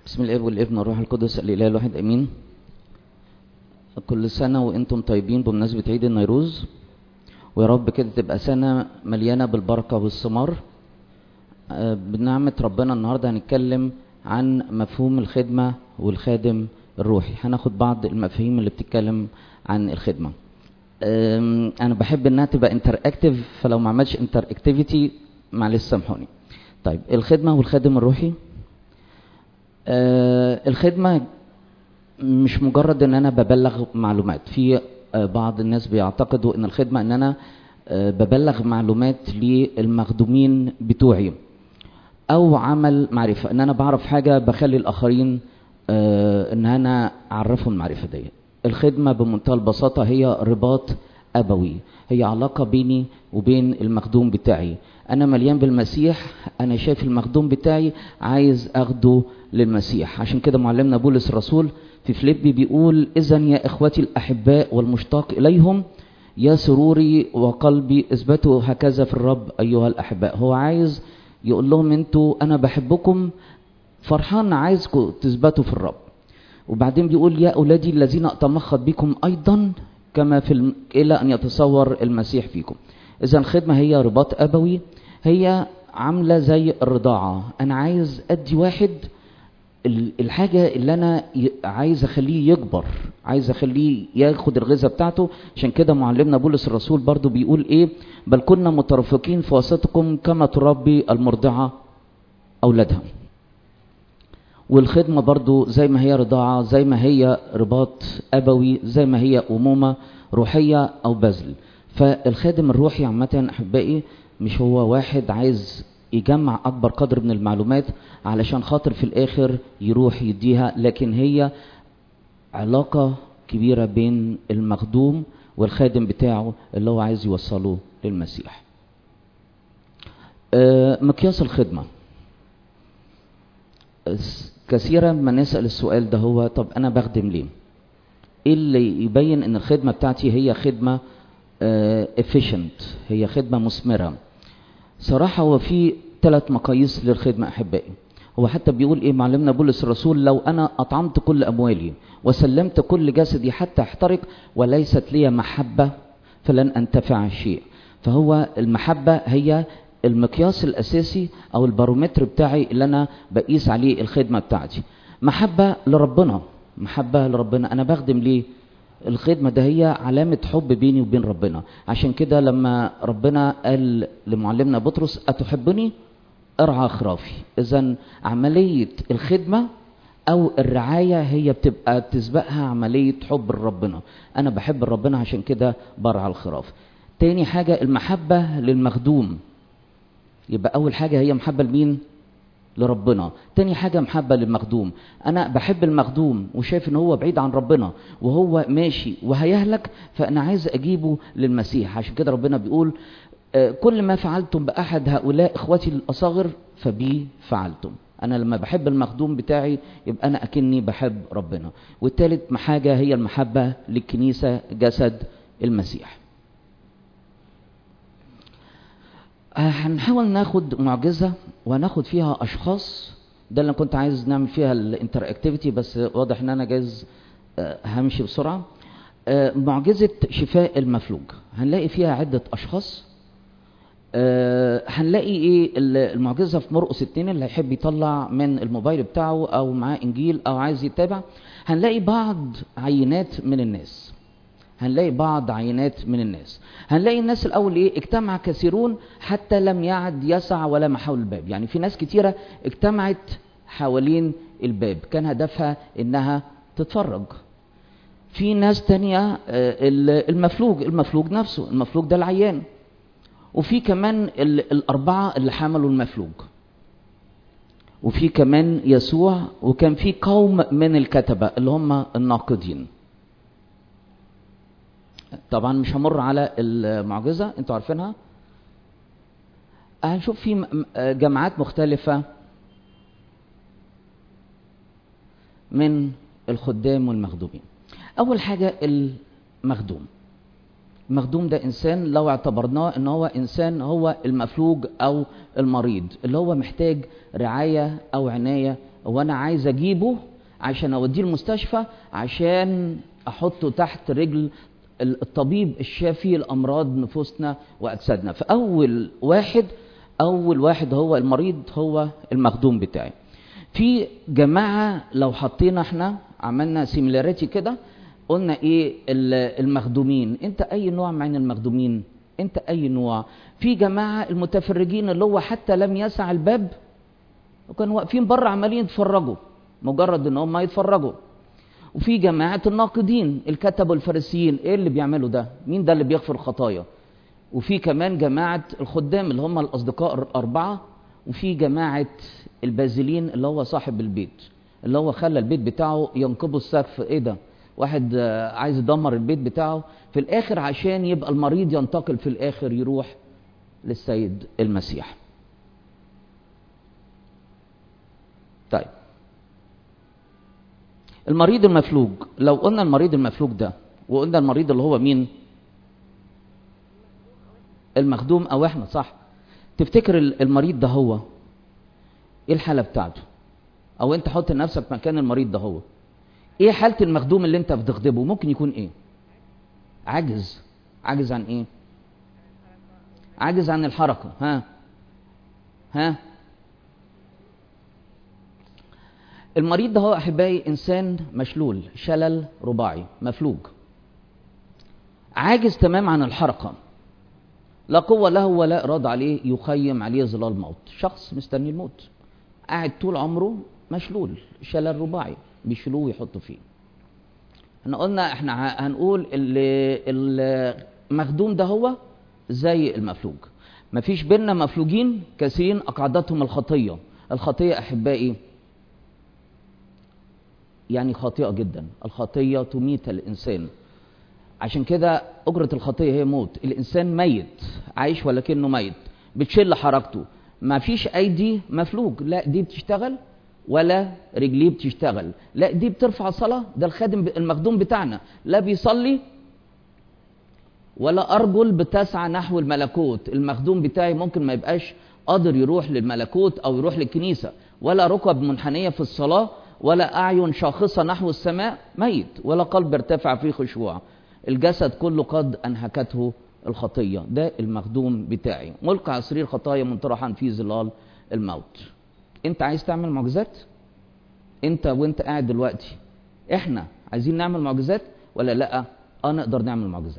بسم الاب والابن والروح القدس الاله الواحد امين كل سنه وانتم طيبين بمناسبه عيد النيروز ويا رب كده تبقى سنه مليانه بالبركه والثمار آه، بنعمه ربنا النهارده هنتكلم عن مفهوم الخدمه والخادم الروحي هناخد بعض المفاهيم اللي بتتكلم عن الخدمه آم، انا بحب انها تبقى انتر اكتيف فلو ما عملتش انتر اكتيفيتي معلش سامحوني طيب الخدمه والخادم الروحي آه، الخدمة مش مجرد ان انا ببلغ معلومات في آه، بعض الناس بيعتقدوا ان الخدمة ان انا آه، ببلغ معلومات للمخدومين بتوعي او عمل معرفة ان انا بعرف حاجة بخلي الاخرين آه، ان انا اعرفهم المعرفة دي الخدمة بمنتهى البساطة هي رباط ابوي هي علاقة بيني وبين المخدوم بتاعي انا مليان بالمسيح انا شايف المخدوم بتاعي عايز اخده للمسيح عشان كده معلمنا بولس الرسول في فيليبي بيقول اذا يا اخوتي الاحباء والمشتاق اليهم يا سروري وقلبي اثبتوا هكذا في الرب ايها الاحباء هو عايز يقول لهم انتوا انا بحبكم فرحان عايزكم تثبتوا في الرب وبعدين بيقول يا اولادي الذين اتمخض بكم ايضا كما في الم... الى ان يتصور المسيح فيكم اذا الخدمه هي رباط ابوي هي عامله زي الرضاعه انا عايز ادي واحد ال- الحاجه اللي انا ي- عايز اخليه يكبر عايز اخليه ياخد الغذاء بتاعته عشان كده معلمنا بولس الرسول برضو بيقول ايه بل كنا مترفقين في وسطكم كما تربي المرضعه اولادها والخدمة برضو زي ما هي رضاعة زي ما هي رباط أبوي زي ما هي أمومة روحية أو بذل فالخادم الروحي عامة أحبائي مش هو واحد عايز يجمع أكبر قدر من المعلومات علشان خاطر في الآخر يروح يديها لكن هي علاقة كبيرة بين المخدوم والخادم بتاعه اللي هو عايز يوصله للمسيح آه، مقياس الخدمه كثيرا ما نسأل السؤال ده هو طب أنا بخدم ليه؟ إيه اللي يبين إن الخدمة بتاعتي هي خدمة efficient هي خدمة مثمرة صراحة هو في ثلاث مقاييس للخدمة أحبائي هو حتى بيقول إيه معلمنا بولس الرسول لو أنا أطعمت كل أموالي وسلمت كل جسدي حتى أحترق وليست لي محبة فلن أنتفع شيء فهو المحبة هي المقياس الاساسي او البارومتر بتاعي اللي انا بقيس عليه الخدمه بتاعتي محبه لربنا محبه لربنا انا بخدم ليه الخدمه ده هي علامه حب بيني وبين ربنا عشان كده لما ربنا قال لمعلمنا بطرس اتحبني ارعى خرافي اذا عمليه الخدمه او الرعايه هي بتبقى تسبقها عمليه حب لربنا انا بحب ربنا عشان كده برعى الخراف تاني حاجه المحبه للمخدوم يبقى اول حاجه هي محبه لمين لربنا تاني حاجه محبه للمخدوم انا بحب المخدوم وشايف ان هو بعيد عن ربنا وهو ماشي وهيهلك فانا عايز اجيبه للمسيح عشان كده ربنا بيقول آه، كل ما فعلتم باحد هؤلاء اخوتي الاصاغر فبي فعلتم انا لما بحب المخدوم بتاعي يبقى انا اكني بحب ربنا والتالت حاجه هي المحبه للكنيسه جسد المسيح آه، هنحاول ناخد معجزة وهناخد فيها أشخاص ده اللي أنا كنت عايز نعمل فيها الانتر اكتيفيتي بس واضح إن أنا جايز آه، همشي بسرعة آه، معجزة شفاء المفلوج هنلاقي فيها عدة أشخاص آه، هنلاقي ايه ال- المعجزه في مرقس اتنين اللي هيحب يطلع من الموبايل بتاعه او معاه انجيل او عايز يتابع هنلاقي بعض عينات من الناس هنلاقي بعض عينات من الناس هنلاقي الناس الاول ايه اجتمع كثيرون حتى لم يعد يسع ولا محاول الباب يعني في ناس كتيره اجتمعت حوالين الباب كان هدفها انها تتفرج في ناس تانية آه، ال- المفلوج المفلوج نفسه المفلوج ده العيان وفي كمان ال- الأربعة اللي حملوا المفلوج وفي كمان يسوع وكان في قوم من الكتبة اللي هم الناقدين طبعا مش همر على المعجزة انتوا عارفينها هنشوف في م- م- جماعات مختلفة من الخدام والمخدومين أول حاجة المخدوم المخدوم ده انسان لو اعتبرناه ان هو انسان هو المفلوج او المريض اللي هو محتاج رعايه او عنايه هو انا عايز اجيبه عشان اوديه المستشفى عشان احطه تحت رجل الطبيب الشافي الامراض نفوسنا واجسادنا فاول واحد اول واحد هو المريض هو المخدوم بتاعي في جماعه لو حطينا احنا عملنا سيميلاريتي كده قلنا ايه المخدومين انت اي نوع من المخدومين انت اي نوع في جماعه المتفرجين اللي هو حتى لم يسع الباب وكانوا واقفين بره عمالين يتفرجوا مجرد ان هم يتفرجوا وفي جماعة الناقدين الكتب والفارسيين ايه اللي بيعملوا ده مين ده اللي بيغفر الخطايا وفي كمان جماعة الخدام اللي هم الأصدقاء الأربعة وفي جماعة البازلين اللي هو صاحب البيت اللي هو خلى البيت بتاعه ينقبوا السقف ايه ده واحد عايز يدمر البيت بتاعه في الآخر عشان يبقى المريض ينتقل في الآخر يروح للسيد المسيح طيب المريض المفلوج لو قلنا المريض المفلوج ده وقلنا المريض اللي هو مين المخدوم او احنا صح تفتكر المريض ده هو ايه الحاله بتاعته او انت حط نفسك مكان المريض ده هو ايه حاله المخدوم اللي انت بتخدمه ممكن يكون ايه عاجز عاجز عن ايه عاجز عن الحركه ها ها المريض ده هو احبائي انسان مشلول شلل رباعي مفلوج عاجز تمام عن الحركه لا قوة له ولا إرادة عليه يخيم عليه ظلال الموت شخص مستني الموت قاعد طول عمره مشلول شلل رباعي بيشيلوه ويحطوا فيه احنا قلنا احنا هنقول المخدوم ده هو زي المفلوج مفيش بينا مفلوجين كثيرين أقعدتهم الخطية الخطية أحبائي يعني خاطئة جدا الخطية تميت الإنسان عشان كده أجرة الخطية هي موت الإنسان ميت عايش ولكنه ميت بتشل حركته ما فيش أيدي مفلوج لا دي بتشتغل ولا رجليه بتشتغل لا دي بترفع صلاة ده الخادم المخدوم بتاعنا لا بيصلي ولا أرجل بتسعى نحو الملكوت المخدوم بتاعي ممكن ما يبقاش قادر يروح للملكوت أو يروح للكنيسة ولا ركب منحنية في الصلاة ولا أعين شاخصة نحو السماء ميت ولا قلب ارتفع فيه خشوع الجسد كله قد أنهكته الخطية ده المخدوم بتاعي ملقى على سرير خطايا منطرحا في ظلال الموت انت عايز تعمل معجزات انت وانت قاعد دلوقتي احنا عايزين نعمل معجزات ولا لا اه نقدر نعمل معجزات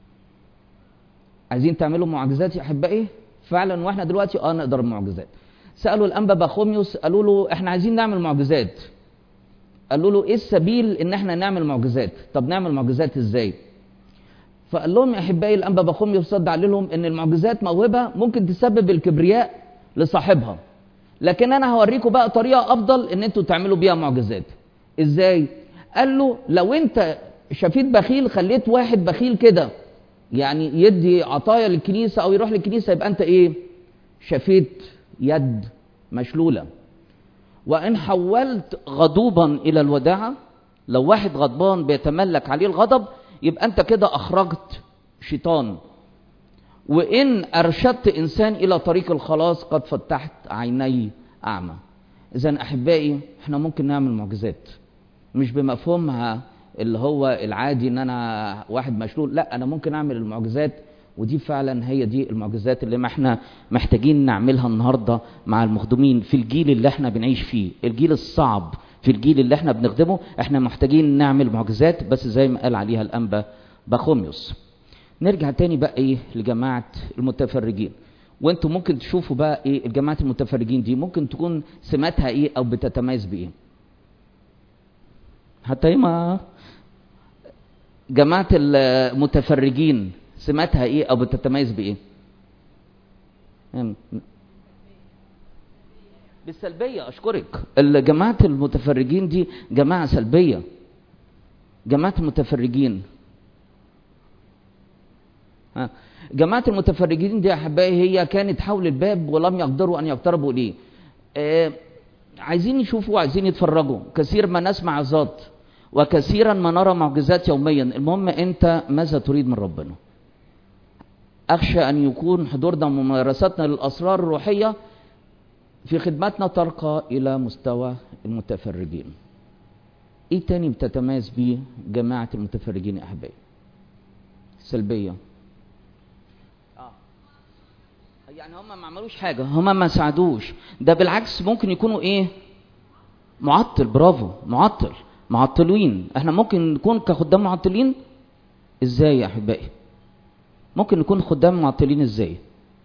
عايزين تعملوا معجزات يا احبائي فعلا واحنا دلوقتي اه نقدر المعجزات سالوا الانبا بخوميوس قالوا له احنا عايزين نعمل معجزات قالوا له ايه السبيل ان احنا نعمل معجزات طب نعمل معجزات ازاي فقال لهم يا احبائي الانبا بخوميوس رد على لهم ان المعجزات موهبه ممكن تسبب الكبرياء لصاحبها لكن انا هوريكم بقى طريقه افضل ان انتوا تعملوا بيها معجزات ازاي قال له لو انت شفيت بخيل خليت واحد بخيل كده يعني يدي عطايا للكنيسه او يروح للكنيسه يبقى انت ايه شفيت يد مشلوله وان حولت غضوبا الى الوداعه لو واحد غضبان بيتملك عليه الغضب يبقى انت كده اخرجت شيطان وإن أرشدت إنسان إلى طريق الخلاص قد فتحت عيني أعمى إذا أحبائي إحنا ممكن نعمل معجزات مش بمفهومها اللي هو العادي إن أنا واحد مشلول لا أنا ممكن أعمل المعجزات ودي فعلا هي دي المعجزات اللي ما احنا محتاجين نعملها النهارده مع المخدومين في الجيل اللي احنا بنعيش فيه الجيل الصعب في الجيل اللي احنا بنخدمه احنا محتاجين نعمل معجزات بس زي ما قال عليها الانبا بخوميوس نرجع تاني بقى ايه لجماعة المتفرجين وانتم ممكن تشوفوا بقى ايه الجماعة المتفرجين دي ممكن تكون سماتها ايه او بتتميز بايه حتى ما جماعة المتفرجين سماتها ايه او بتتميز بايه بالسلبية اشكرك جماعة المتفرجين دي جماعة سلبية جماعة المتفرجين جماعة المتفرجين دي أحبائي هي كانت حول الباب ولم يقدروا أن يقتربوا إليه آه عايزين يشوفوا عايزين يتفرجوا كثير ما نسمع الذات وكثيرا ما نرى معجزات يوميا المهم أنت ماذا تريد من ربنا أخشى أن يكون حضورنا وممارستنا للأسرار الروحية في خدمتنا ترقى إلى مستوى المتفرجين إيه تاني بتتميز بيه جماعة المتفرجين يا أحبائي سلبية آه. يعني هم ما عملوش حاجة هم ما ساعدوش ده بالعكس ممكن يكونوا إيه معطل برافو معطل معطلين احنا ممكن نكون كخدام معطلين ازاي يا احبائي ممكن نكون خدام معطلين ازاي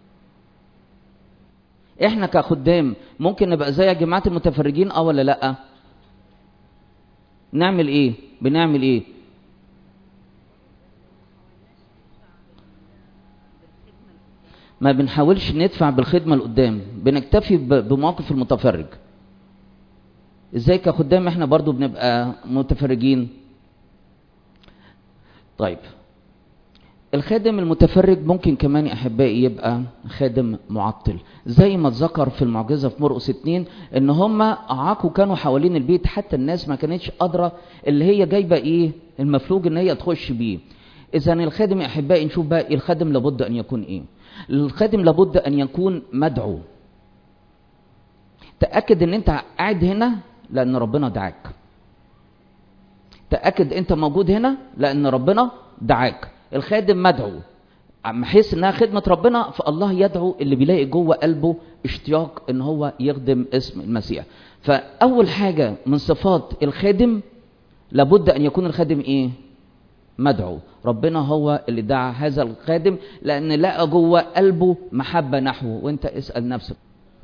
احنا كخدام ممكن نبقى زي جماعه المتفرجين اه ولا لا نعمل ايه بنعمل ايه ما بنحاولش ندفع بالخدمه لقدام بنكتفي بموقف المتفرج ازاي كخدام احنا برضو بنبقى متفرجين طيب الخادم المتفرج ممكن كمان يا احبائي يبقى خادم معطل زي ما اتذكر في المعجزه في مرقس اتنين ان هم اعاقوا كانوا حوالين البيت حتى الناس ما كانتش قادره اللي هي جايبه ايه المفلوج ان هي تخش بيه اذا الخادم يا احبائي نشوف بقى الخادم لابد ان يكون ايه الخادم لابد ان يكون مدعو تاكد ان انت قاعد هنا لان ربنا دعاك تاكد انت موجود هنا لان ربنا دعاك الخادم مدعو بحيث انها خدمه ربنا فالله يدعو اللي بيلاقي جوه قلبه اشتياق ان هو يخدم اسم المسيح فاول حاجه من صفات الخادم لابد ان يكون الخادم ايه مدعو ربنا هو اللي دعا هذا الخادم لان لقى جوه قلبه محبه نحوه وانت اسال نفسك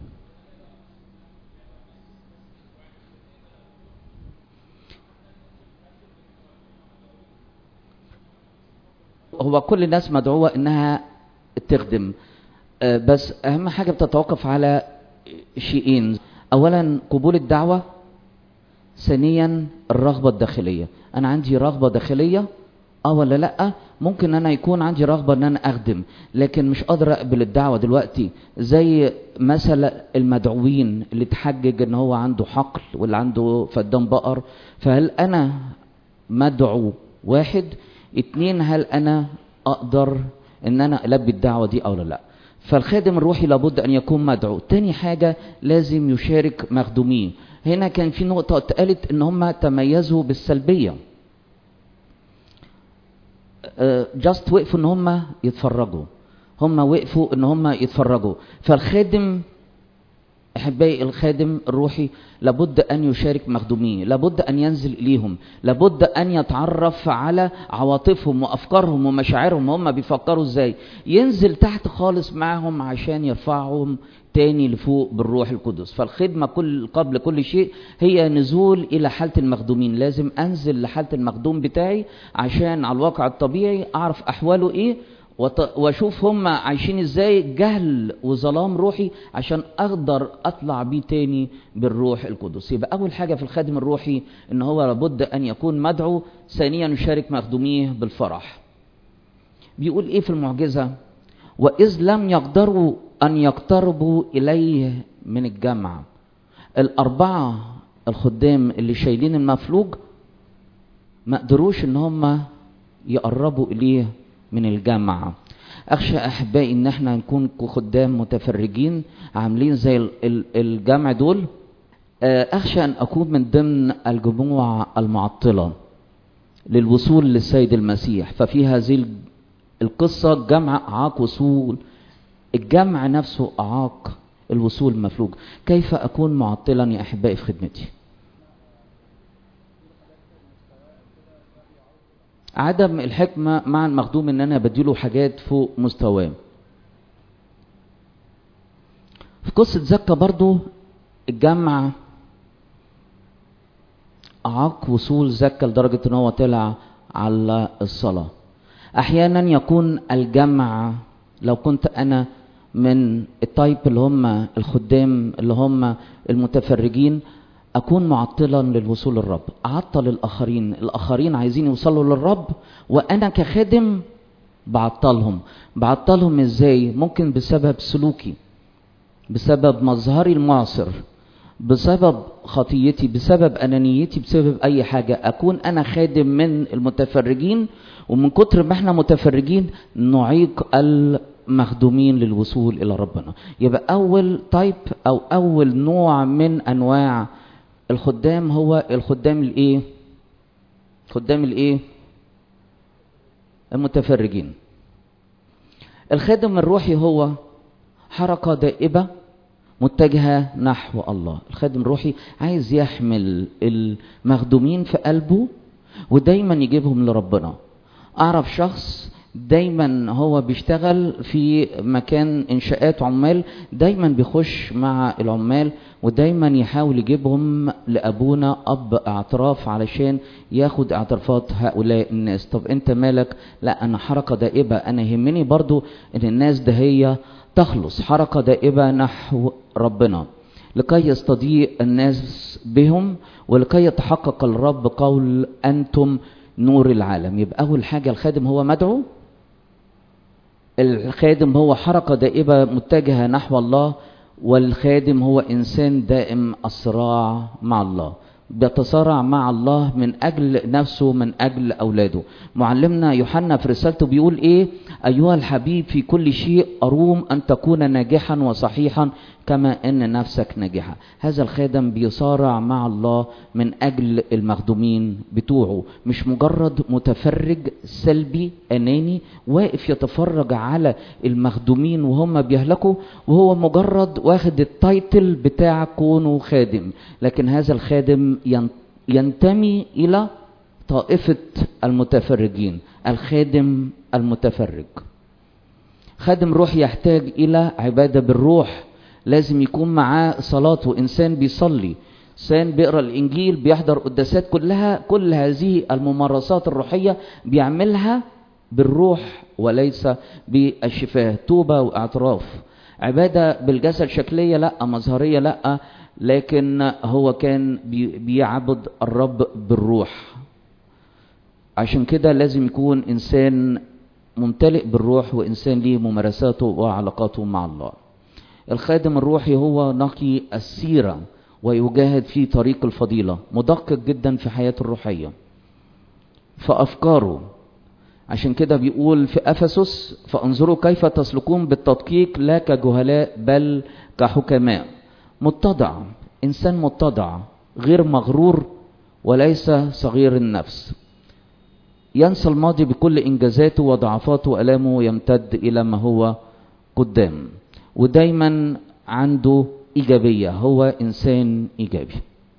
هو كل الناس مدعوة انها تخدم بس اهم حاجة بتتوقف على شيئين اولا قبول الدعوة ثانيا الرغبة الداخلية انا عندي رغبة داخلية اه ولا لا ممكن انا يكون عندي رغبة ان انا اخدم لكن مش قادر اقبل الدعوة دلوقتي زي مثل المدعوين اللي تحجج ان هو عنده حقل واللي عنده فدان بقر فهل انا مدعو واحد اتنين هل انا اقدر ان انا البي الدعوه دي او لا فالخادم الروحي لابد ان يكون مدعو تاني حاجه لازم يشارك مخدوميه هنا كان في نقطه اتقالت ان هم تميزوا بالسلبيه جاست وقفوا ان هم يتفرجوا هم وقفوا ان هم يتفرجوا فالخادم احبائي الخادم الروحي لابد ان يشارك مخدوميه لابد ان ينزل اليهم لابد ان يتعرف على عواطفهم وافكارهم ومشاعرهم هم بيفكروا ازاي ينزل تحت خالص معهم عشان يرفعهم تاني لفوق بالروح القدس فالخدمه كل قبل كل شيء هي نزول الى حاله المخدومين لازم انزل لحاله المخدوم بتاعي عشان على الواقع الطبيعي اعرف احواله ايه واشوف هم عايشين ازاي جهل وظلام روحي عشان اقدر اطلع بيه تاني بالروح القدس يبقى اول حاجه في الخادم الروحي ان هو لابد ان يكون مدعو ثانيا يشارك مخدوميه بالفرح بيقول ايه في المعجزه واذ لم يقدروا ان يقتربوا اليه من الجمع الاربعه الخدام اللي شايلين المفلوج ما قدروش ان هم يقربوا اليه من الجامعة أخشى أحبائي إن احنا نكون خدام متفرجين عاملين زي الجمع دول أخشى أن أكون من ضمن الجموع المعطلة للوصول للسيد المسيح ففي هذه القصة جمع أعاق وصول الجمع نفسه أعاق الوصول المفلوج كيف أكون معطلا يا أحبائي في خدمتي عدم الحكمة مع المخدوم ان انا بديله حاجات فوق مستواه في قصة زكا برضو الجمع أعاق وصول زكا لدرجة ان هو طلع على الصلاة احيانا يكون الجمع لو كنت انا من التايب اللي هم الخدام اللي هم المتفرجين اكون معطلا للوصول للرب اعطل الاخرين الاخرين عايزين يوصلوا للرب وانا كخادم بعطلهم بعطلهم ازاي ممكن بسبب سلوكي بسبب مظهري المعصر بسبب خطيتي بسبب انانيتي بسبب اي حاجه اكون انا خادم من المتفرجين ومن كتر ما احنا متفرجين نعيق مخدومين للوصول الى ربنا يبقى اول تايب او اول نوع من انواع الخدام هو الخدام الايه خدام الايه المتفرجين الخادم الروحي هو حركة دائبة متجهة نحو الله الخادم الروحي عايز يحمل المخدومين في قلبه ودايما يجيبهم لربنا اعرف شخص دايما هو بيشتغل في مكان انشاءات عمال دايما بيخش مع العمال ودايما يحاول يجيبهم لابونا اب اعتراف علشان ياخد اعترافات هؤلاء الناس طب انت مالك لا انا حركه دائبه انا يهمني برضو ان الناس ده هي تخلص حركه دائبه نحو ربنا لكي يستضيء الناس بهم ولكي يتحقق الرب قول انتم نور العالم يبقى اول حاجه الخادم هو مدعو الخادم هو حركه دائبه متجهه نحو الله والخادم هو انسان دائم الصراع مع الله بيتصارع مع الله من اجل نفسه من اجل اولاده معلمنا يوحنا في رسالته بيقول ايه ايها الحبيب في كل شيء اروم ان تكون ناجحا وصحيحا كما ان نفسك ناجحه هذا الخادم بيصارع مع الله من اجل المخدومين بتوعه مش مجرد متفرج سلبي اناني واقف يتفرج على المخدومين وهم بيهلكوا وهو مجرد واخد التايتل بتاع كونه خادم لكن هذا الخادم ينتمي الى طائفه المتفرجين الخادم المتفرج خادم روح يحتاج الى عباده بالروح لازم يكون معاه صلاته انسان بيصلي انسان بيقرا الانجيل بيحضر قداسات كلها كل هذه الممارسات الروحيه بيعملها بالروح وليس بالشفاه توبه واعتراف عباده بالجسد شكليه لا مظهريه لا لكن هو كان بيعبد الرب بالروح عشان كده لازم يكون انسان ممتلئ بالروح وانسان ليه ممارساته وعلاقاته مع الله الخادم الروحي هو نقي السيرة ويجاهد في طريق الفضيلة مدقق جدا في حياته الروحية في أفكاره عشان كده بيقول في أفسس فانظروا كيف تسلكون بالتدقيق لا كجهلاء بل كحكماء متضع إنسان متضع غير مغرور وليس صغير النفس ينسى الماضي بكل إنجازاته وضعفاته وألامه ويمتد إلى ما هو قدام ودايما عنده إيجابية هو إنسان إيجابي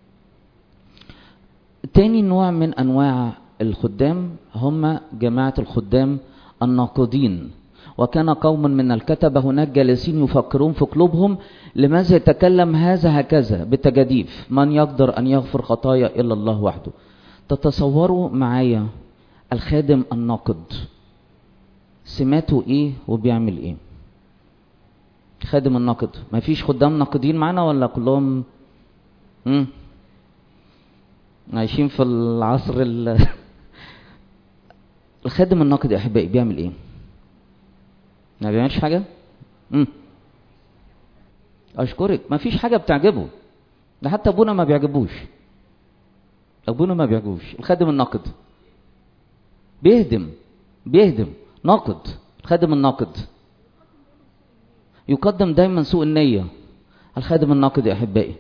تاني نوع من أنواع الخدام هم جماعة الخدام الناقضين وكان قوم من الكتبة هناك جالسين يفكرون في قلوبهم لماذا يتكلم هذا هكذا بتجاديف من يقدر أن يغفر خطايا إلا الله وحده تتصوروا معايا الخادم الناقد سماته ايه وبيعمل ايه خادم الناقد ما فيش خدام ناقدين معانا ولا كلهم مم. عايشين في العصر ال... الخادم الناقد يا احبائي بيعمل ايه ما بيعملش حاجه مم. اشكرك ما فيش حاجه بتعجبه ده حتى ابونا ما بيعجبوش ابونا ما بيعجبوش الخادم الناقد بيهدم بيهدم ناقد الخادم الناقد يقدم دايما سوء النية الخادم الناقد يا أحبائي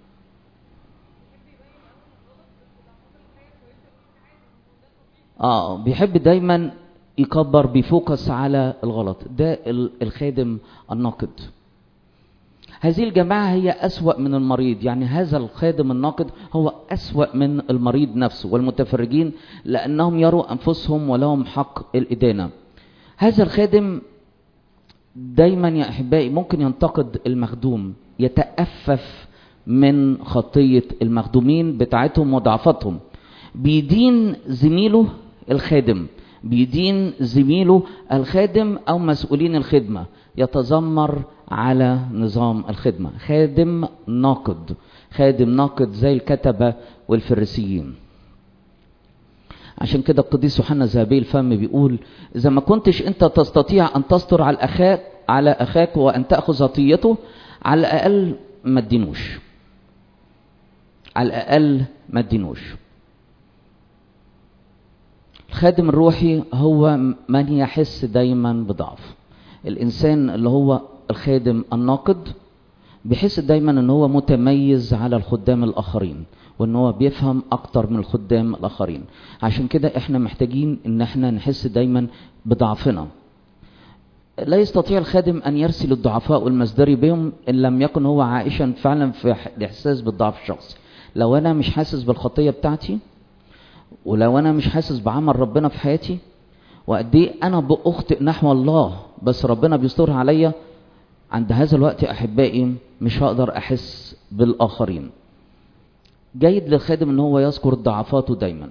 اه بيحب دايما يكبر بيفوكس على الغلط ده الخادم الناقد هذه الجماعة هي أسوأ من المريض يعني هذا الخادم الناقد هو أسوأ من المريض نفسه والمتفرجين لأنهم يروا أنفسهم ولهم حق الإدانة هذا الخادم دايما يا أحبائي ممكن ينتقد المخدوم يتأفف من خطية المخدومين بتاعتهم وضعفاتهم بيدين زميله الخادم بيدين زميله الخادم أو مسؤولين الخدمة يتذمر على نظام الخدمة خادم ناقد خادم ناقد زي الكتبة والفريسيين عشان كده القديس يوحنا ذهبي الفم بيقول اذا ما كنتش انت تستطيع ان تستر على اخاك على اخاك وان تاخذ خطيته على الاقل ما تدينوش على الاقل ما تدينوش الخادم الروحي هو من يحس دايما بضعف الانسان اللي هو الخادم الناقد بيحس دايما ان هو متميز على الخدام الاخرين وان هو بيفهم اكتر من الخدام الاخرين عشان كده احنا محتاجين ان احنا نحس دايما بضعفنا لا يستطيع الخادم ان يرسل الضعفاء والمزدري بهم ان لم يكن هو عائشا فعلا في الاحساس بالضعف الشخصي لو انا مش حاسس بالخطيه بتاعتي ولو انا مش حاسس بعمل ربنا في حياتي وقد ايه انا باخطئ نحو الله بس ربنا بيسترها عليا عند هذا الوقت احبائي مش هقدر احس بالاخرين جيد للخادم ان هو يذكر ضعفاته دايما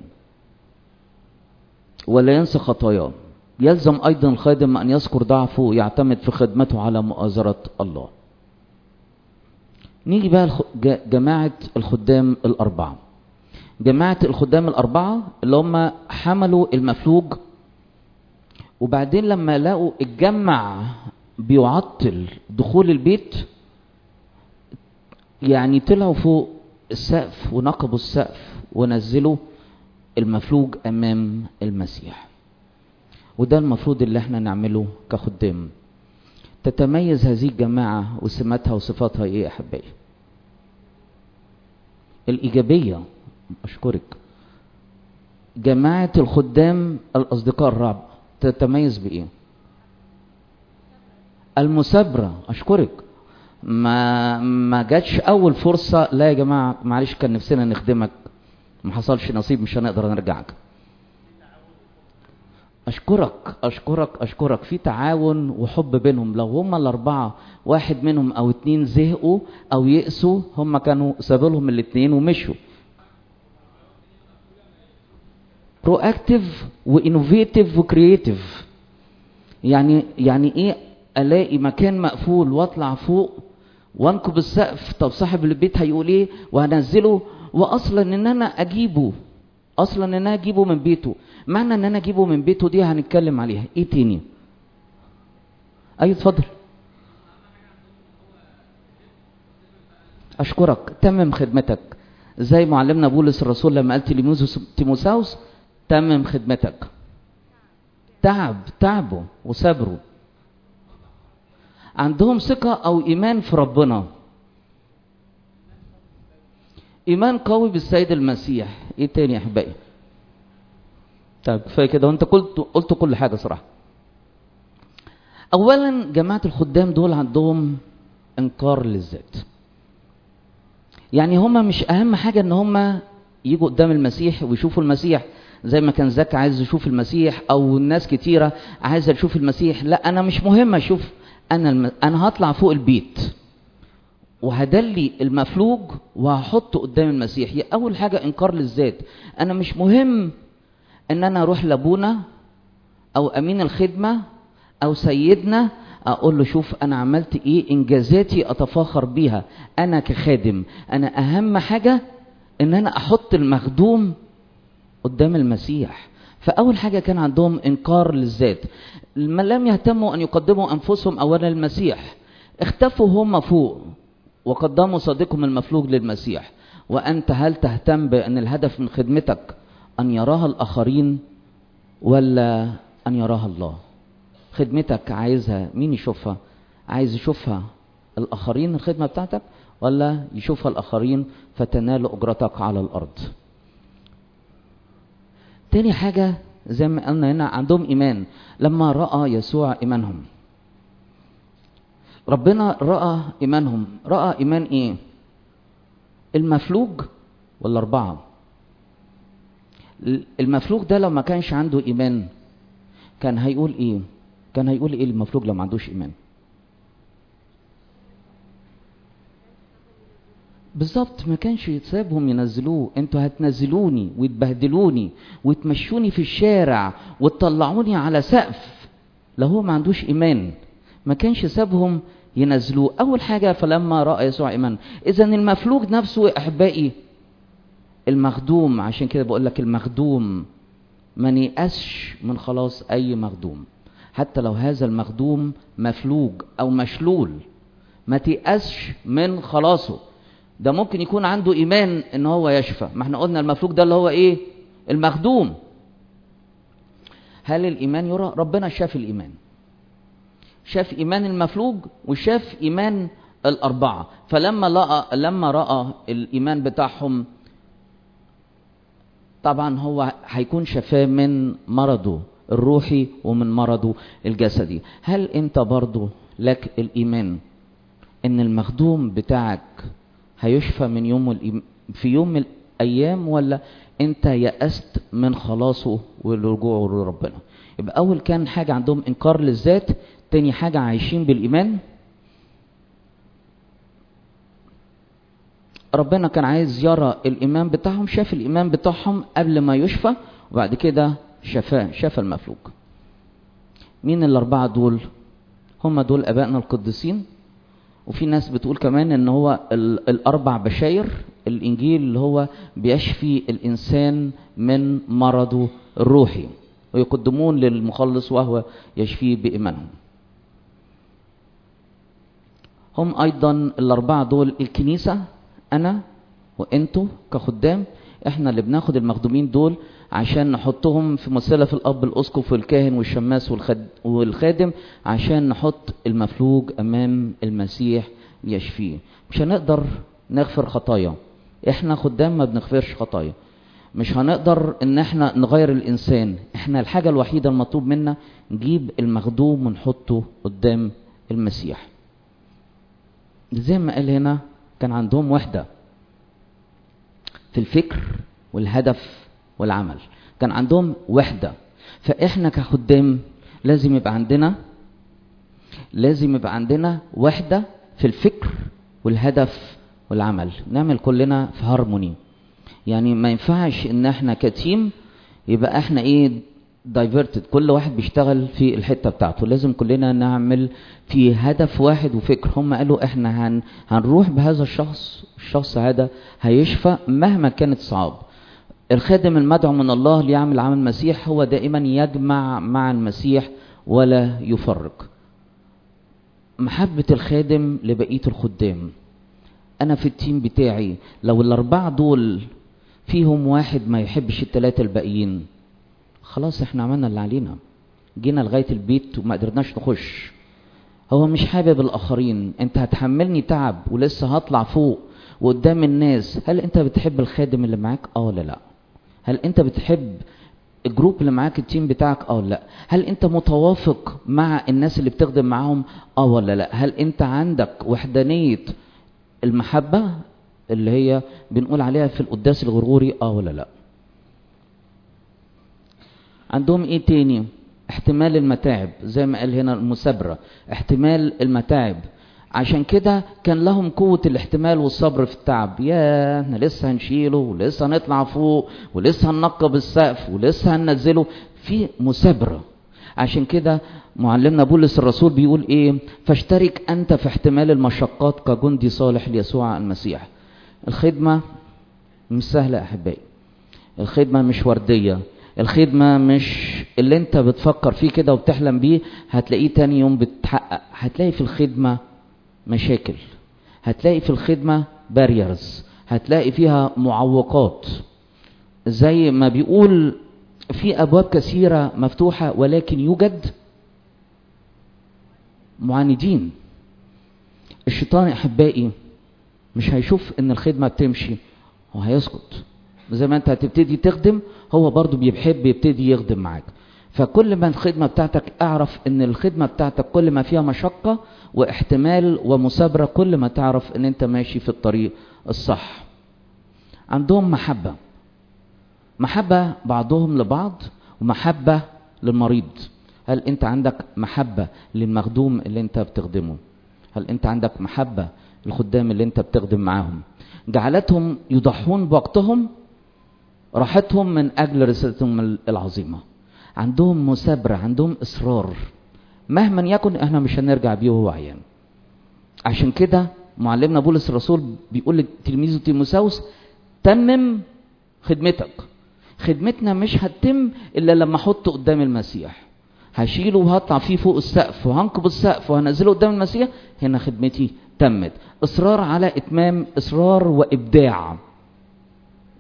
ولا ينسى خطاياه يلزم ايضا الخادم ان يذكر ضعفه ويعتمد في خدمته على مؤازرة الله نيجي بقى جماعة الخدام الأربعة جماعة الخدام الأربعة اللي هم حملوا المفلوج وبعدين لما لقوا الجمع بيعطل دخول البيت يعني طلعوا فوق السقف ونقبوا السقف ونزلوا المفلوج أمام المسيح وده المفروض اللي احنا نعمله كخدام تتميز هذه الجماعة وسماتها وصفاتها ايه يا احبائي الايجابية اشكرك جماعة الخدام الاصدقاء الرابع تتميز بايه المثابرة اشكرك ما ما جاتش اول فرصة لا يا جماعة معلش كان نفسنا نخدمك ما حصلش نصيب مش هنقدر نرجعك اشكرك اشكرك اشكرك في تعاون وحب بينهم لو هما الاربعه واحد منهم او اتنين زهقوا او يأسوا هما كانوا سابوا لهم الاتنين ومشوا برو اكتيف وانوفيتيف وكرييتيف يعني يعني ايه الاقي مكان مقفول واطلع فوق وانكب السقف طب صاحب البيت هيقول ايه وهنزله واصلا ان انا اجيبه اصلا ان انا اجيبه من بيته معنى ان انا اجيبه من بيته دي هنتكلم عليها ايه تاني ايوه اتفضل اشكرك تمم خدمتك زي معلمنا بولس الرسول لما قال تيموساوس تمم خدمتك تعب تعبوا وصبروا عندهم ثقة أو إيمان في ربنا إيمان قوي بالسيد المسيح إيه تاني يا أحبائي طيب كفايه كده وانت قلت قلت كل حاجه صراحه اولا جماعه الخدام دول عندهم انكار للذات يعني هما مش اهم حاجه ان هما يجوا قدام المسيح ويشوفوا المسيح زي ما كان زكا عايز يشوف المسيح او ناس كتيره عايزه تشوف المسيح لا انا مش مهم اشوف انا الم... انا هطلع فوق البيت وهدلي المفلوج وهحطه قدام المسيح اول حاجه انكار للذات انا مش مهم ان انا اروح لابونا او امين الخدمه او سيدنا اقول له شوف انا عملت ايه انجازاتي اتفاخر بيها انا كخادم انا اهم حاجه ان انا احط المخدوم قدام المسيح فاول حاجه كان عندهم انكار للذات لم يهتموا ان يقدموا انفسهم اولا للمسيح اختفوا هم فوق وقدموا صديقهم المفلوج للمسيح وانت هل تهتم بان الهدف من خدمتك أن يراها الآخرين ولا أن يراها الله خدمتك عايزها مين يشوفها عايز يشوفها الآخرين الخدمة بتاعتك ولا يشوفها الآخرين فتنال أجرتك على الأرض تاني حاجة زي ما قلنا هنا عندهم إيمان لما رأى يسوع إيمانهم ربنا رأى إيمانهم رأى إيمان إيه المفلوج والأربعة المفلوج ده لو ما كانش عنده ايمان كان هيقول ايه كان هيقول ايه المفلوج لو ما عندوش ايمان بالظبط ما كانش يتسابهم ينزلوه انتوا هتنزلوني وتبهدلوني وتمشوني في الشارع وتطلعوني على سقف لو هو ما عندوش ايمان ما كانش سابهم ينزلوه اول حاجه فلما راى يسوع ايمان اذا المفلوج نفسه يا احبائي المخدوم عشان كده بقول لك المخدوم ما نيأسش من خلاص اي مخدوم حتى لو هذا المخدوم مفلوج او مشلول ما تيأسش من خلاصه ده ممكن يكون عنده ايمان ان هو يشفى ما احنا قلنا المفلوج ده اللي هو ايه المخدوم هل الايمان يرى ربنا شاف الايمان شاف ايمان المفلوج وشاف ايمان الاربعه فلما لقى لما راى الايمان بتاعهم طبعا هو هيكون شفاه من مرضه الروحي ومن مرضه الجسدي هل انت برضو لك الايمان ان المخدوم بتاعك هيشفى من يوم الإيم... في يوم من الايام ولا انت يأست من خلاصه ورجوعه لربنا يبقى اول كان حاجة عندهم انكار للذات تاني حاجة عايشين بالايمان ربنا كان عايز يرى الايمان بتاعهم شاف الايمان بتاعهم قبل ما يشفى وبعد كده شفاه شفى المفلوج مين الاربعه دول هم دول ابائنا القديسين وفي ناس بتقول كمان ان هو الاربع بشاير الانجيل اللي هو بيشفي الانسان من مرضه الروحي ويقدمون للمخلص وهو يشفيه بايمانهم هم ايضا الاربعه دول الكنيسه انا وانتوا كخدام احنا اللي بناخد المخدومين دول عشان نحطهم في مثلث الاب الاسقف والكاهن والشماس والخد... والخادم عشان نحط المفلوج امام المسيح ليشفيه مش هنقدر نغفر خطايا احنا خدام ما بنغفرش خطايا مش هنقدر ان احنا نغير الانسان احنا الحاجة الوحيدة المطلوب منا نجيب المخدوم ونحطه قدام المسيح زي ما قال هنا كان عندهم وحدة في الفكر والهدف والعمل كان عندهم وحدة فإحنا كخدام لازم يبقى عندنا لازم يبقى عندنا وحدة في الفكر والهدف والعمل نعمل كلنا في هارموني يعني ما ينفعش ان احنا كتيم يبقى احنا ايه دايفرتد كل واحد بيشتغل في الحته بتاعته لازم كلنا نعمل في هدف واحد وفكر هم قالوا احنا هن هنروح بهذا الشخص الشخص هذا هيشفى مهما كانت صعاب الخادم المدعو من الله ليعمل عمل المسيح هو دائما يجمع مع المسيح ولا يفرق محبة الخادم لبقية الخدام أنا في التيم بتاعي لو الأربعة دول فيهم واحد ما يحبش التلاتة الباقيين خلاص احنا عملنا اللي علينا جينا لغاية البيت وما قدرناش نخش هو مش حابب الآخرين انت هتحملني تعب ولسه هطلع فوق وقدام الناس هل انت بتحب الخادم اللي معاك اه ولا لا هل انت بتحب الجروب اللي معاك التيم بتاعك اه ولا لا هل انت متوافق مع الناس اللي بتخدم معاهم اه ولا لا هل انت عندك وحدانية المحبة اللي هي بنقول عليها في القداس الغرغوري اه ولا لا عندهم ايه تاني احتمال المتاعب زي ما قال هنا المثابرة احتمال المتاعب عشان كده كان لهم قوة الاحتمال والصبر في التعب يا احنا لسه هنشيله ولسه هنطلع فوق ولسه هننقب السقف ولسه هننزله في مثابرة عشان كده معلمنا بولس الرسول بيقول ايه فاشترك انت في احتمال المشقات كجندي صالح ليسوع المسيح الخدمة مش سهلة يا احبائي الخدمة مش وردية الخدمة مش اللي انت بتفكر فيه كده وبتحلم بيه هتلاقيه تاني يوم بتحقق هتلاقي في الخدمة مشاكل هتلاقي في الخدمة باريرز هتلاقي فيها معوقات زي ما بيقول في أبواب كثيرة مفتوحة ولكن يوجد معاندين الشيطان يا أحبائي مش هيشوف إن الخدمة بتمشي هو هيسكت زي ما أنت هتبتدي تخدم هو برضو بيحب يبتدي يخدم معاك فكل ما الخدمة بتاعتك اعرف ان الخدمة بتاعتك كل ما فيها مشقة واحتمال ومثابرة كل ما تعرف ان انت ماشي في الطريق الصح عندهم محبة محبة بعضهم لبعض ومحبة للمريض هل انت عندك محبة للمخدوم اللي انت بتخدمه هل انت عندك محبة للخدام اللي انت بتخدم معاهم جعلتهم يضحون بوقتهم راحتهم من اجل رسالتهم العظيمه عندهم مثابرة عندهم إصرار مهما يكن احنا مش هنرجع بيه وهو عيان عشان كده معلمنا بولس الرسول بيقول لتلميذه تيموساوس تمم خدمتك خدمتنا مش هتتم الا لما احطه قدام المسيح هشيله وهطلع فيه فوق السقف وهنقب السقف وهنزله قدام المسيح هنا خدمتي تمت اصرار على اتمام اصرار وابداع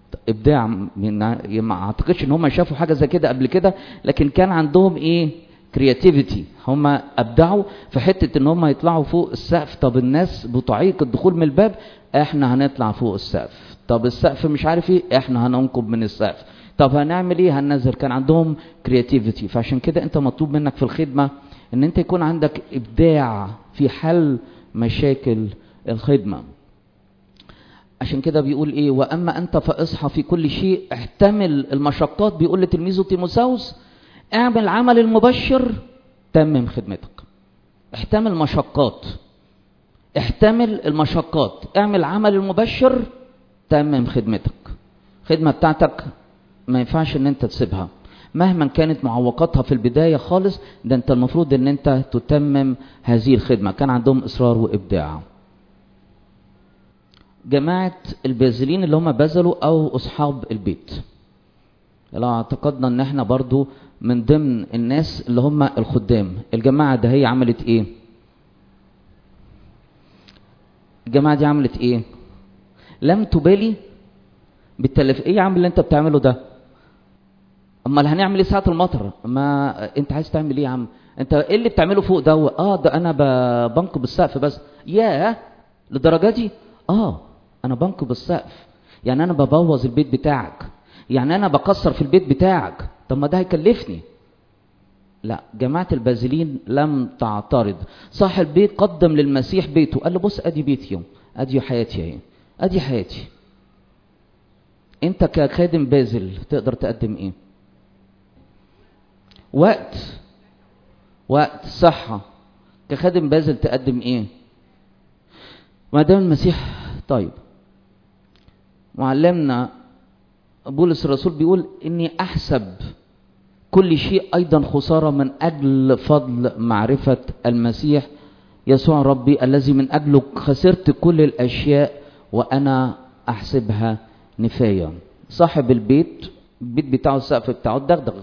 ابداع من ما اعتقدش ان هم شافوا حاجه زي كده قبل كده لكن كان عندهم ايه كرياتيفيتي هم ابدعوا في حته ان هم يطلعوا فوق السقف طب الناس بطعيق الدخول من الباب احنا هنطلع فوق السقف طب السقف مش عارف ايه احنا هننقب من السقف طب هنعمل ايه هننزل كان عندهم كرياتيفيتي فعشان كده انت مطلوب منك في الخدمه ان انت يكون عندك ابداع في حل مشاكل الخدمه عشان كده بيقول ايه واما انت فاصحى في كل شيء احتمل المشقات بيقول لتلميذه تيموساوس اعمل عمل المبشر تمم خدمتك احتمل مشقات احتمل المشقات اعمل عمل المبشر تمم خدمتك الخدمة بتاعتك ما ينفعش ان انت تسيبها مهما كانت معوقاتها في البداية خالص ده انت المفروض ان انت تتمم هذه الخدمة كان عندهم اصرار وابداع جماعة البازلين اللي هم بذلوا او اصحاب البيت لو اعتقدنا ان احنا برضو من ضمن الناس اللي هم الخدام الجماعة ده هي عملت ايه الجماعة دي عملت ايه لم تبالي بالتلف ايه يا عم اللي انت بتعمله ده امال هنعمل ايه ساعة المطر ما انت عايز تعمل ايه يا عم انت ايه اللي بتعمله فوق ده اه ده انا ب- بنقب السقف بس ياه للدرجة دي اه انا بنقب السقف يعني انا ببوظ البيت بتاعك يعني انا بكسر في البيت بتاعك طب ما ده هيكلفني لا جماعة البازلين لم تعترض صاحب البيت قدم للمسيح بيته قال له بص ادي بيتي ادي حياتي اهي ادي حياتي انت كخادم بازل تقدر تقدم ايه وقت وقت صحة كخادم بازل تقدم ايه ما دام المسيح طيب معلمنا بولس الرسول بيقول اني احسب كل شيء ايضا خساره من اجل فضل معرفه المسيح يسوع ربي الذي من اجله خسرت كل الاشياء وانا احسبها نفايه صاحب البيت البيت بتاعه السقف بتاعه الدغدغ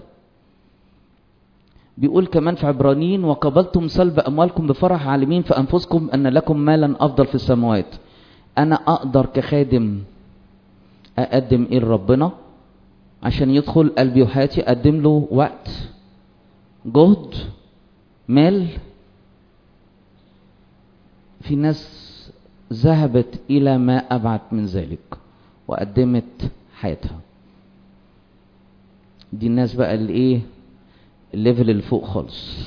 بيقول كمان في عبرانيين وقبلتم سلب اموالكم بفرح عالمين في انفسكم ان لكم مالا افضل في السماوات انا اقدر كخادم اقدم ايه لربنا عشان يدخل قلبي وحياتي اقدم له وقت جهد مال في ناس ذهبت الى ما ابعد من ذلك وقدمت حياتها دي الناس بقى اللي ايه الليفل اللي فوق خالص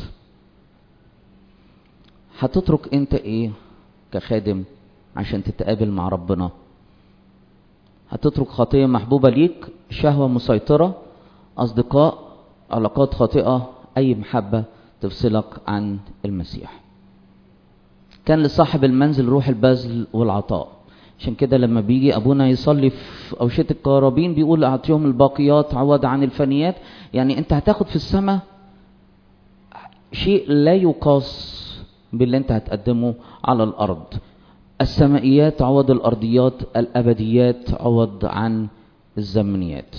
هتترك انت ايه كخادم عشان تتقابل مع ربنا هتترك خطية محبوبة ليك شهوة مسيطرة أصدقاء علاقات خاطئة أي محبة تفصلك عن المسيح كان لصاحب المنزل روح البذل والعطاء عشان كده لما بيجي أبونا يصلي في أوشية القرابين بيقول أعطيهم الباقيات عوض عن الفانيات يعني أنت هتاخد في السماء شيء لا يقاس باللي أنت هتقدمه على الأرض السمائيات عوض الأرضيات الأبديات عوض عن الزمنيات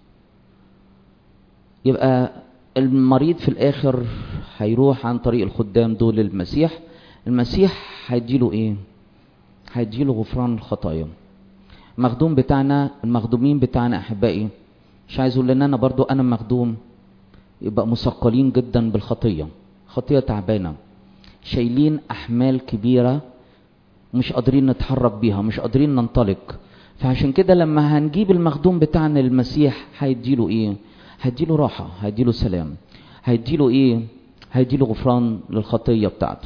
يبقى المريض في الآخر هيروح عن طريق الخدام دول المسيح المسيح هيديله إيه؟ هيديله غفران الخطايا المخدوم بتاعنا المخدومين بتاعنا أحبائي مش عايز أقول لنا أنا برضو أنا مخدوم يبقى مثقلين جدا بالخطية خطية تعبانة شايلين أحمال كبيرة مش قادرين نتحرك بيها مش قادرين ننطلق فعشان كده لما هنجيب المخدوم بتاعنا للمسيح هيديله ايه هيديله راحة هيديله سلام هيديله ايه هيديله غفران للخطية بتاعته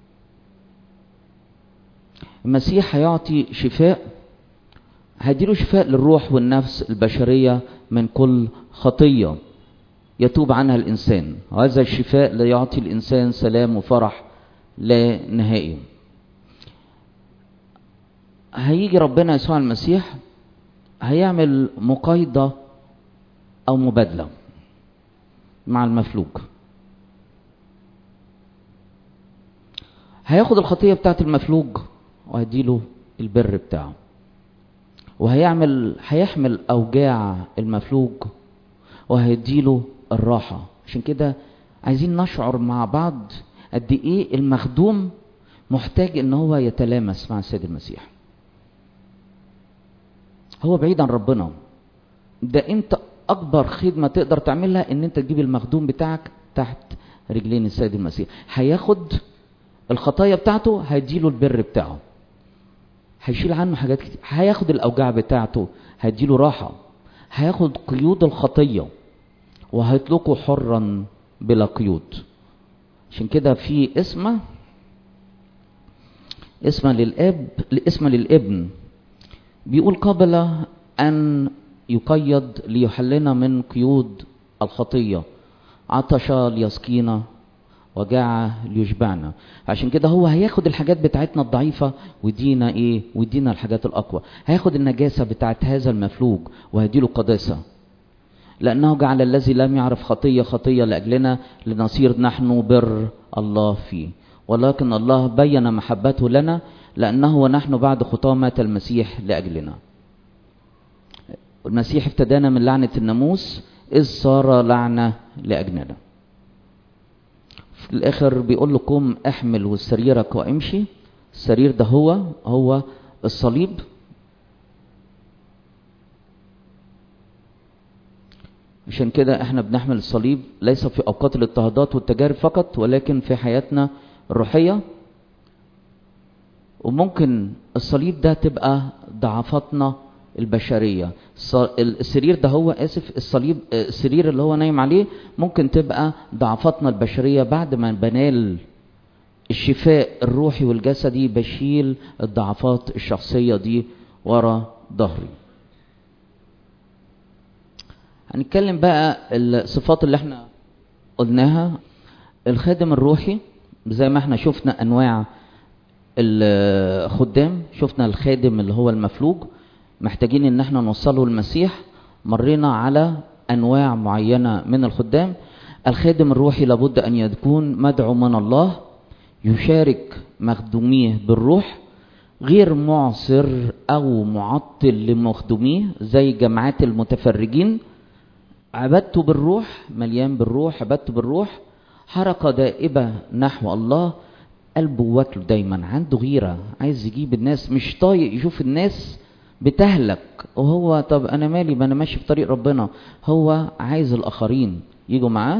المسيح هيعطي شفاء هيديله شفاء للروح والنفس البشرية من كل خطية يتوب عنها الإنسان وهذا الشفاء لا يعطي الإنسان سلام وفرح لا نهائي هيجي ربنا يسوع المسيح هيعمل مقايضة أو مبادلة مع المفلوج هياخد الخطية بتاعت المفلوج وهيديله البر بتاعه وهيعمل هيحمل أوجاع المفلوج وهيديله الراحة عشان كده عايزين نشعر مع بعض قد ايه المخدوم محتاج ان هو يتلامس مع السيد المسيح هو بعيد عن ربنا ده انت اكبر خدمه تقدر تعملها ان انت تجيب المخدوم بتاعك تحت رجلين السيد المسيح هياخد الخطايا بتاعته هيديله البر بتاعه هيشيل عنه حاجات كتير هياخد الاوجاع بتاعته هيديله راحه هياخد قيود الخطيه وهيطلقه حرا بلا قيود عشان كده في اسمه اسمه للاب اسمه للابن بيقول قبل ان يقيد ليحلنا من قيود الخطيه عطش ليسقينا وجاع ليشبعنا عشان كده هو هياخد الحاجات بتاعتنا الضعيفة ويدينا ايه ويدينا الحاجات الاقوى هياخد النجاسة بتاعت هذا المفلوج وهيديله قداسة لانه جعل الذي لم يعرف خطية خطية لاجلنا لنصير نحن بر الله فيه ولكن الله بين محبته لنا لانه ونحن بعد خطاه مات المسيح لاجلنا المسيح افتدانا من لعنة الناموس إذ صار لعنة لأجلنا في الآخر بيقول لكم احمل سريرك وامشي السرير ده هو هو الصليب عشان كده احنا بنحمل الصليب ليس في اوقات الاضطهادات والتجارب فقط ولكن في حياتنا الروحية وممكن الصليب ده تبقى ضعفاتنا البشرية السرير ده هو اسف الصليب السرير اللي هو نايم عليه ممكن تبقى ضعفاتنا البشرية بعد ما بنال الشفاء الروحي والجسدي بشيل الضعفات الشخصية دي ورا ظهري هنتكلم بقى الصفات اللي احنا قلناها الخادم الروحي زي ما احنا شفنا انواع الخدام شفنا الخادم اللي هو المفلوج محتاجين ان احنا نوصله المسيح مرينا على انواع معينه من الخدام الخادم الروحي لابد ان يكون مدعو من الله يشارك مخدوميه بالروح غير معصر او معطل لمخدوميه زي جماعات المتفرجين عبدته بالروح مليان بالروح عبدته بالروح حركه دائبه نحو الله قلبه واكله دايما عنده غيره عايز يجيب الناس مش طايق يشوف الناس بتهلك وهو طب انا مالي ما انا ماشي في طريق ربنا هو عايز الاخرين يجوا معاه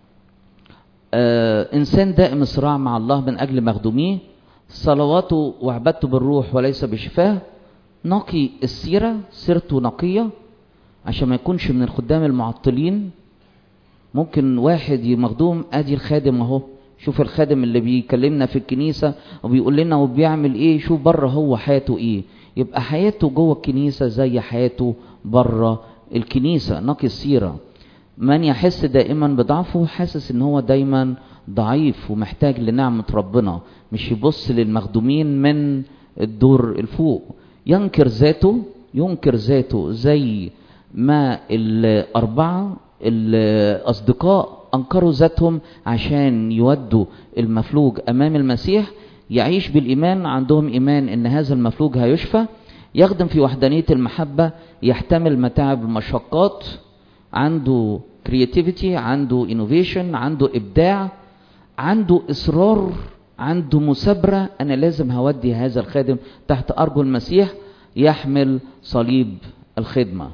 آه انسان دائم صراع مع الله من اجل مخدوميه صلواته وعبادته بالروح وليس بشفاه نقي السيره سيرته نقيه عشان ما يكونش من الخدام المعطلين ممكن واحد مخدوم ادي الخادم اهو شوف الخادم اللي بيكلمنا في الكنيسه وبيقول لنا وبيعمل ايه شوف بره هو حياته ايه يبقى حياته جوه الكنيسة زي حياته بره الكنيسة نقي السيرة من يحس دائما بضعفه حاسس ان هو دايما ضعيف ومحتاج لنعمة ربنا مش يبص للمخدومين من الدور الفوق ينكر ذاته ينكر ذاته زي ما الأربعة الأصدقاء أنكروا ذاتهم عشان يودوا المفلوج أمام المسيح يعيش بالإيمان عندهم إيمان إن هذا المفلوج هيشفى يخدم في وحدانية المحبة يحتمل متاعب المشقات عنده كرياتيفيتي عنده انوفيشن عنده إبداع عنده إصرار عنده مثابرة أنا لازم هودي هذا الخادم تحت أرجل المسيح يحمل صليب الخدمة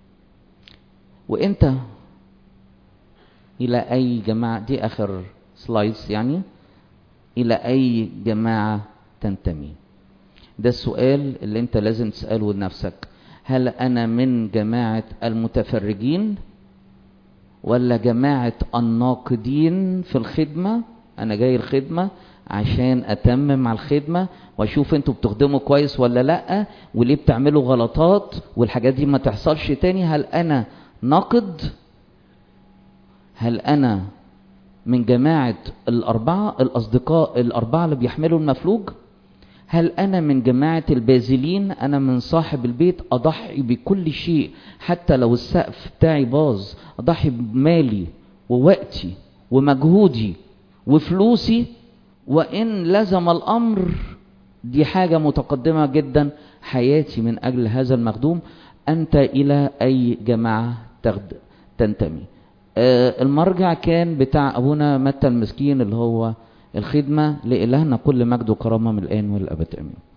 وإنت إلى أي جماعة دي آخر سلايدز يعني إلى أي جماعة تنتمي ده السؤال اللي أنت لازم تسأله لنفسك هل أنا من جماعة المتفرجين ولا جماعة الناقدين في الخدمة أنا جاي الخدمة عشان أتمم على الخدمة وأشوف أنتوا بتخدموا كويس ولا لأ وليه بتعملوا غلطات والحاجات دي ما تحصلش تاني هل أنا ناقد هل أنا من جماعة الأربعة الأصدقاء الأربعة اللي بيحملوا المفلوج هل أنا من جماعة البازلين أنا من صاحب البيت أضحي بكل شيء حتى لو السقف بتاعي باظ أضحي بمالي ووقتي ومجهودي وفلوسي وإن لزم الأمر دي حاجة متقدمة جدا حياتي من أجل هذا المخدوم أنت إلى أي جماعة تغد تنتمي آه المرجع كان بتاع أبونا متى المسكين اللي هو الخدمة لإلهنا كل مجد وكرامة من الآن والأبد آمين